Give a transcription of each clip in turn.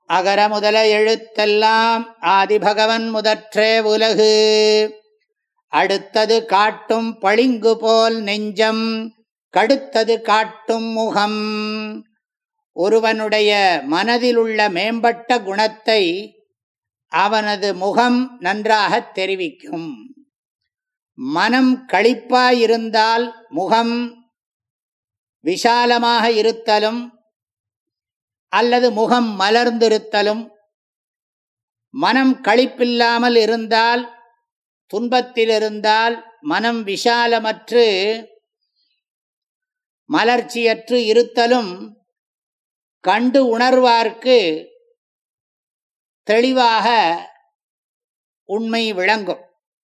அகர முதல எழுத்தெல்லாம் ஆதிபகவன் முதற்றே உலகு அடுத்தது காட்டும் பளிங்கு போல் நெஞ்சம் கடுத்தது காட்டும் முகம் ஒருவனுடைய மனதிலுள்ள மேம்பட்ட குணத்தை அவனது முகம் நன்றாக தெரிவிக்கும் மனம் களிப்பாயிருந்தால் முகம் விஷாலமாக இருத்தலும் அல்லது முகம் மலர்ந்திருத்தலும் மனம் களிப்பில்லாமல் இருந்தால் துன்பத்தில் இருந்தால் மனம் விஷாலமற்று மலர்ச்சியற்று இருத்தலும் கண்டு உணர்வார்க்கு தெளிவாக உண்மை விளங்கும்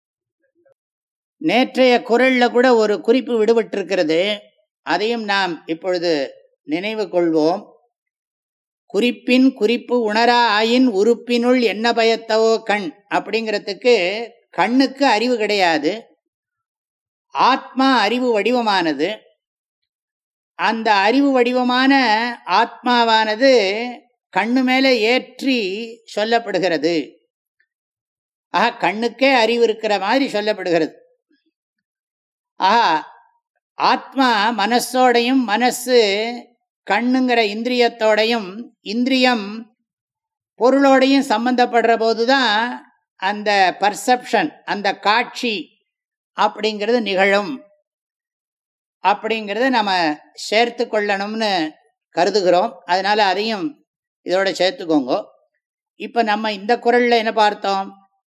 நேற்றைய குரல்ல கூட ஒரு குறிப்பு விடுபட்டிருக்கிறது அதையும் நாம் இப்பொழுது நினைவு கொள்வோம் குறிப்பின் குறிப்பு உணரா ஆயின் உறுப்பினுள் என்ன பயத்தவோ கண் அப்படிங்கிறதுக்கு கண்ணுக்கு அறிவு கிடையாது ஆத்மா அறிவு வடிவமானது அந்த அறிவு வடிவமான ஆத்மாவானது கண்ணு மேலே ஏற்றி சொல்லப்படுகிறது ஆக கண்ணுக்கே அறிவு இருக்கிற மாதிரி சொல்லப்படுகிறது ஆஹா ஆத்மா மனசோடையும் மனசு கண்ணுங்கிற இந்திரியத்தோடையும் இந்திரியம் பொருளோடையும் சம்பந்தப்படுற போது தான் அந்த பர்செப்ஷன் அந்த காட்சி அப்படிங்கிறது நிகழும் அப்படிங்கிறத நம்ம சேர்த்து கொள்ளணும்னு கருதுகிறோம் அதனால அதையும் இதோட சேர்த்துக்கோங்க இப்போ நம்ம இந்த குரல்ல என்ன பார்த்தோம்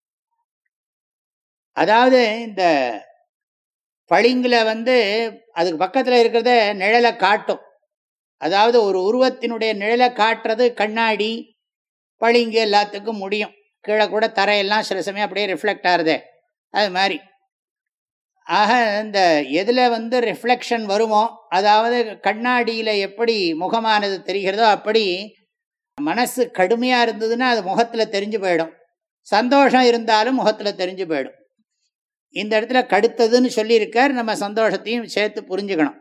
அதாவது இந்த பளிங்குல வந்து அதுக்கு பக்கத்தில் இருக்கிறத நிழலை காட்டும் அதாவது ஒரு உருவத்தினுடைய நிழலை காட்டுறது கண்ணாடி பளிங்கு எல்லாத்துக்கும் முடியும் கீழே கூட தரையெல்லாம் சில சமயம் அப்படியே ரிஃப்ளெக்ட் ஆகுதே அது மாதிரி ஆக இந்த எதில் வந்து ரிஃப்ளெக்ஷன் வருமோ அதாவது கண்ணாடியில் எப்படி முகமானது தெரிகிறதோ அப்படி மனசு கடுமையாக இருந்ததுன்னா அது முகத்தில் தெரிஞ்சு போயிடும் சந்தோஷம் இருந்தாலும் முகத்தில் தெரிஞ்சு போயிடும் இந்த இடத்துல கடுத்ததுன்னு சொல்லியிருக்கார் நம்ம சந்தோஷத்தையும் சேர்த்து புரிஞ்சுக்கணும்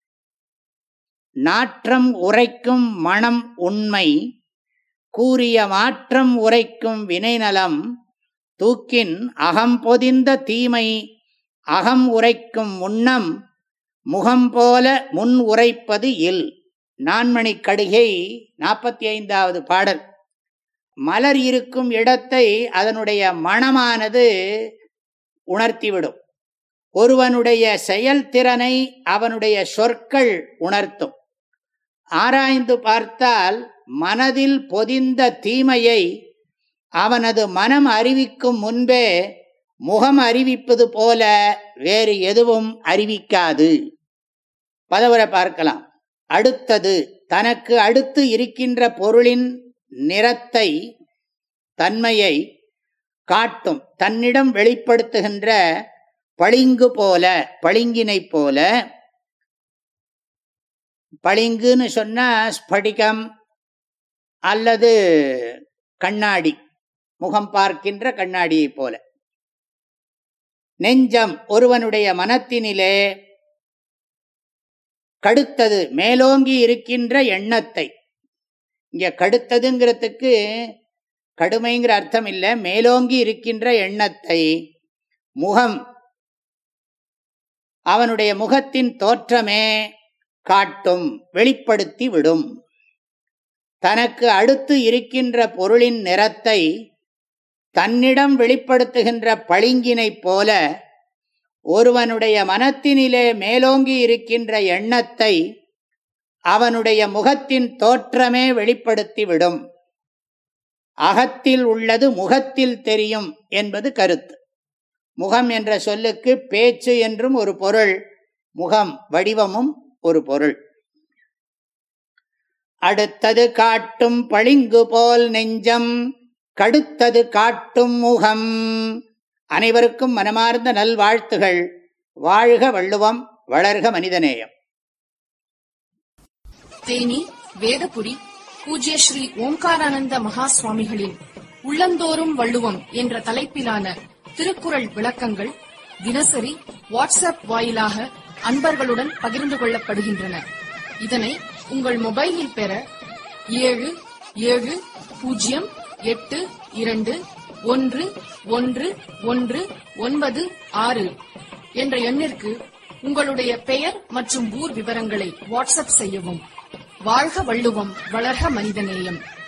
நாற்றம் உரைக்கும் மனம் உண்மை கூறிய மாற்றம் உரைக்கும் வினைநலம் தூக்கின் அகம் பொதிந்த தீமை அகம் உரைக்கும் முன்னம் முகம் போல முன் உரைப்பது இல் நான்மணி கடுகை நாற்பத்தி ஐந்தாவது பாடல் மலர் இருக்கும் இடத்தை அதனுடைய மனமானது உணர்த்திவிடும் ஒருவனுடைய செயல்திறனை அவனுடைய சொற்கள் உணர்த்தும் ஆராய்ந்து பார்த்தால் மனதில் பொதிந்த தீமையை அவனது மனம் அறிவிக்கும் முன்பே முகம் அறிவிப்பது போல வேறு எதுவும் அறிவிக்காது பதவரை பார்க்கலாம் அடுத்தது தனக்கு அடுத்து இருக்கின்ற பொருளின் நிறத்தை தன்மையை காட்டும் தன்னிடம் வெளிப்படுத்துகின்ற பளிங்கு போல பளிங்கினை போல பளிங்குன்னு சொன்னா ஸ்படிகம் அல்லது கண்ணாடி முகம் பார்க்கின்ற கண்ணாடியை போல நெஞ்சம் ஒருவனுடைய மனத்தினிலே கடுத்தது மேலோங்கி இருக்கின்ற எண்ணத்தை இங்க கடுத்ததுங்கிறதுக்கு கடுமைங்கிற அர்த்தம் இல்லை மேலோங்கி இருக்கின்ற எண்ணத்தை முகம் அவனுடைய முகத்தின் தோற்றமே காட்டும் வெளிப்படுத்தி விடும் தனக்கு அடுத்து இருக்கின்ற பொருளின் நிறத்தை தன்னிடம் வெளிப்படுத்துகின்ற பளிங்கினைப் போல ஒருவனுடைய மனத்தினிலே மேலோங்கி இருக்கின்ற எண்ணத்தை அவனுடைய முகத்தின் தோற்றமே வெளிப்படுத்திவிடும் அகத்தில் உள்ளது முகத்தில் தெரியும் என்பது கருத்து முகம் என்ற சொல்லுக்கு பேச்சு என்றும் ஒரு பொருள் முகம் வடிவமும் ஒரு பொருள் அடுத்தது காட்டும் பளிங்கு போல் நெஞ்சம் கடுத்தது காட்டும் முகம் அனைவருக்கும் மனமார்ந்த நல்வாழ்த்துகள் வாழ்க வள்ளுவம் வளர்க மனிதநேயம் தேனி வேதபுரி பூஜ்ய ஸ்ரீ ஓம்காரானந்த மகா சுவாமிகளின் உள்ளந்தோறும் வள்ளுவம் என்ற தலைப்பிலான திருக்குறள் விளக்கங்கள் தினசரி வாட்ஸ்அப் வாயிலாக அன்பர்களுடன் பகிர்ந்து கொள்ளப்படுகின்றன இதனை உங்கள் மொபைலில் பெற ஏழு ஏழு பூஜ்ஜியம் எட்டு இரண்டு ஒன்று ஒன்று ஒன்று ஒன்பது ஆறு என்ற எண்ணிற்கு உங்களுடைய பெயர் மற்றும் ஊர் விவரங்களை வாட்ஸ்அப் செய்யவும் வாழ்க வள்ளுவம் வளர்க மனிதநேயம்